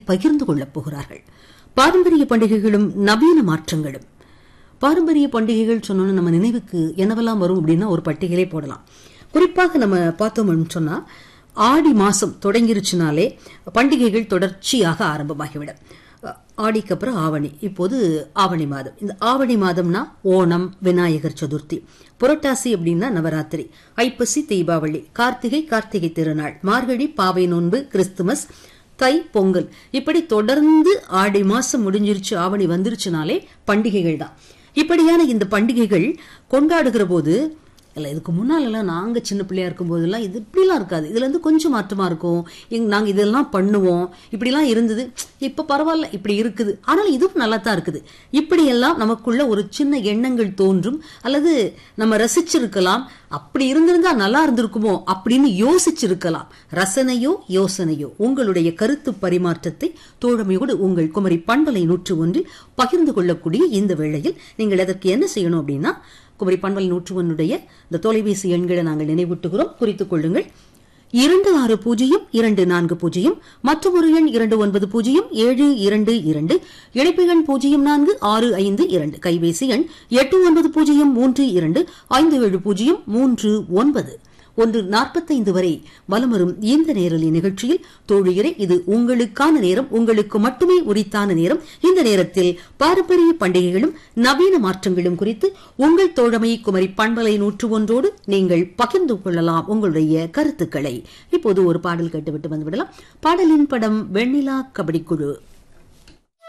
பகிர்ந்து கொள்ளப் போகிறார்கள் பாரம்பரிய பண்டிகைகளும் நவீன மாற்றங்களும் பாரம்பரிய பண்டிகைகள் சொன்னோன்னு நம்ம நினைவுக்கு என்னவெல்லாம் வரும் அப்படின்னா ஒரு பட்டியலே போடலாம் குறிப்பாக நம்ம பார்த்தோம்னு சொன்னா ஆடி மாசம் தொடங்கிருச்சுனாலே பண்டிகைகள் தொடர்ச்சியாக ஆரம்பமாகிவிடும் ஆடிக்கு அப்புறம் ஆவணி இப்போது ஆவணி மாதம் இந்த ஆவணி மாதம்னா ஓணம் விநாயகர் சதுர்த்தி புரட்டாசி அப்படின்னா நவராத்திரி ஐப்பசி தீபாவளி கார்த்திகை கார்த்திகை திருநாள் மார்கழி பாவை நோன்பு கிறிஸ்துமஸ் தை பொங்கல் இப்படி தொடர்ந்து ஆடி மாசம் முடிஞ்சிருச்சு ஆவணி வந்துருச்சுனாலே பண்டிகைகள் தான் இப்படியான இந்த பண்டிகைகள் கொண்டாடுகிற போது இல்லை இதுக்கு முன்னாலெல்லாம் நாங்கள் சின்ன பிள்ளையா இருக்கும் போதெல்லாம் இது இப்படிலாம் இருக்காது இதுல இருந்து கொஞ்சம் மாற்றமா இருக்கும் எங் நாங்கள் இதெல்லாம் பண்ணுவோம் இப்படிலாம் இருந்தது இப்போ பரவாயில்ல இப்படி இருக்குது ஆனால் இதுவும் நல்லா தான் இருக்குது இப்படியெல்லாம் நமக்குள்ள ஒரு சின்ன எண்ணங்கள் தோன்றும் அல்லது நம்ம ரசிச்சிருக்கலாம் அப்படி இருந்திருந்தா நல்லா இருந்திருக்குமோ அப்படின்னு யோசிச்சிருக்கலாம் ரசனையோ யோசனையோ உங்களுடைய கருத்து பரிமாற்றத்தை தோழமையோடு உங்கள் குமரி பண்பலை நூற்று ஒன்றில் பகிர்ந்து கொள்ளக்கூடிய இந்த வேளையில் நீங்கள் அதற்கு என்ன செய்யணும் அப்படின்னா குமரி பண்பலை நூற்று ஒன்றுடைய இந்த தொலைபேசி எண்களை நாங்கள் நினைவூட்டுகிறோம் குறித்துக் கொள்ளுங்கள் இரண்டு ஆறு பூஜ்ஜியம் இரண்டு நான்கு பூஜ்ஜியம் மற்றும் ஒரு எண் இரண்டு ஒன்பது பூஜ்ஜியம் ஏழு இரண்டு இரண்டு இணைப்பு எண் பூஜ்ஜியம் நான்கு ஆறு ஐந்து இரண்டு கைபேசி எண் எட்டு ஒன்பது பூஜ்ஜியம் மூன்று இரண்டு ஐந்து ஏழு பூஜ்ஜியம் மூன்று ஒன்பது ஒன்று நாற்பத்தைந்து வரை வலம் வரும் இந்த நேரலின் நிகழ்ச்சியில் தோழியரை இது உங்களுக்கான நேரம் உங்களுக்கு மட்டுமே உரித்தான நேரம் இந்த நேரத்தில் பாரம்பரிய பண்டிகைகளும் நவீன மாற்றங்களும் குறித்து உங்கள் தோழமை குமரி பண்பலை நூற்று ஒன்றோடு நீங்கள் பகிர்ந்து கொள்ளலாம் உங்களுடைய கருத்துக்களை இப்போது ஒரு பாடல் கேட்டுவிட்டு வந்துவிடலாம் பாடலின் படம் வெண்ணிலா கபடி குழு